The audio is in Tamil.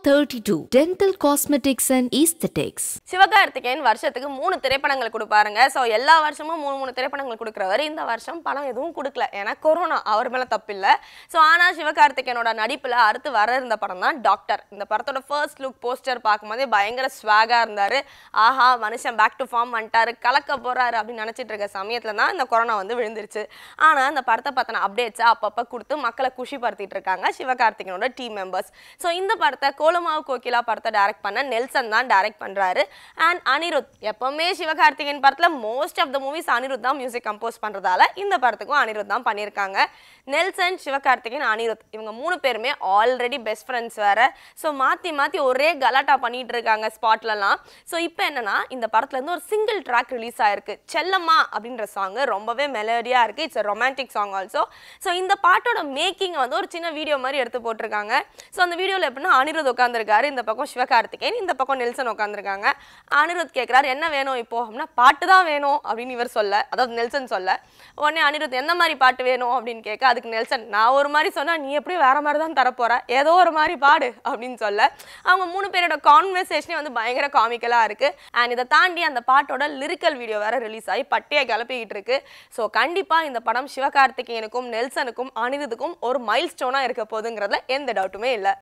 32 Dental Cosmetics and Aesthetics. Sivakarthikeyan வருஷத்துக்கு மூணு திரைப்படங்கள் கொடுப்பாருங்க ஸோ எல்லா வருஷமும் மூணு மூணு திரைப்படங்கள் கொடுக்குறவர் இந்த வருஷம் படம் எதுவும் கொடுக்கல ஏன்னா கொரோனா அவர் மேலே தப்பில்லை ஸோ ஆனால் சிவகார்த்திகேயனோட நடிப்பில் அடுத்து வர இருந்த படம் தான் டாக்டர் இந்த படத்தோட ஃபர்ஸ்ட் லுக் போஸ்டர் பார்க்கும்போதே பயங்கர ஸ்வாகாக இருந்தார் ஆஹா மனுஷன் பேக் டு ஃபார்ம் வந்துட்டாரு கலக்க போறாரு அப்படின்னு நினச்சிட்டு இருக்க சமயத்தில் தான் இந்த கொரோனா வந்து விழுந்துருச்சு ஆனால் இந்த படத்தை பற்றின அப்டேட்ஸை அப்பப்போ கொடுத்து மக்களை குஷிப்படுத்திட்டு இருக்காங்க சிவகார்த்திகேயனோட டீம் மெம்பர்ஸ் ஸோ இந்த படத்தை கோலமாவு கோகிலா படத்தை டைரக்ட் பண்ண நெல்சன் தான் டைரக்ட் பண்றாரு அண்ட் அனிருத் எப்பவுமே சிவகார்த்திகேயன் படத்துல most of the movies Anirudh தான் மியூசிக் கம்போஸ் பண்றதால இந்த படத்துக்கும் அனிருத் தான் பண்ணியிருக்காங்க நெல்சன் சிவகார்த்திகேயன் அனிருத் இவங்க மூணு பேருமே ஆல்ரெடி பெஸ்ட் ஃப்ரெண்ட்ஸ் வேற ஸோ மாத்தி மாத்தி ஒரே கலாட்டா பண்ணிட்டு இருக்காங்க ஸ்பாட்லலாம் ஸோ இப்போ என்னன்னா இந்த படத்துல இருந்து ஒரு சிங்கிள் ட்ராக் ரிலீஸ் ஆயிருக்கு செல்லம்மா அப்படின்ற சாங் ரொம்பவே மெலடியா இருக்கு it's romantic song also so இந்த பாட்டோட மேக்கிங் வந்து ஒரு சின்ன வீடியோ மாதிரி எடுத்து போட்டிருக்காங்க ஸோ அந்த வீடியோவில் எப்படின்னா அனிருத் உட்காந்துருக்காரு இந்த பக்கம் சிவகார்த்திகேயன் இந்த பக்கம் நெல்சன் உட்காந்துருக்காங்க அனிருத் கேட்குறாரு என்ன வேணும் இப்போ அப்படின்னா பாட்டு தான் வேணும் அப்படின்னு இவர் சொல்ல அதாவது நெல்சன் சொல்ல உடனே அனிருத் எந்த மாதிரி பாட்டு வேணும் அப்படின்னு கேட்க அதுக்கு நெல்சன் நான் ஒரு மாதிரி சொன்னா நீ எப்படி வேற மாதிரி தான் தரப்போற ஏதோ ஒரு மாதிரி பாடு அப்படின்னு சொல்ல அவங்க மூணு பேரோட கான்வர்சேஷனே வந்து பயங்கர காமிக்கலாக இருக்கு அண்ட் இதை தாண்டி அந்த பாட்டோட லிரிக்கல் வீடியோ வேற ரிலீஸ் ஆகி பட்டையை கிளப்பிக்கிட்டு இருக்கு ஸோ கண்டிப்பா இந்த படம் சிவகார்த்திகேயனுக்கும் நெல்சனுக்கும் அனிருத்துக்கும் ஒரு மைல் ஸ்டோனாக இருக்க போகுதுங்கிறதுல எந்த டவுட்டுமே இல்லை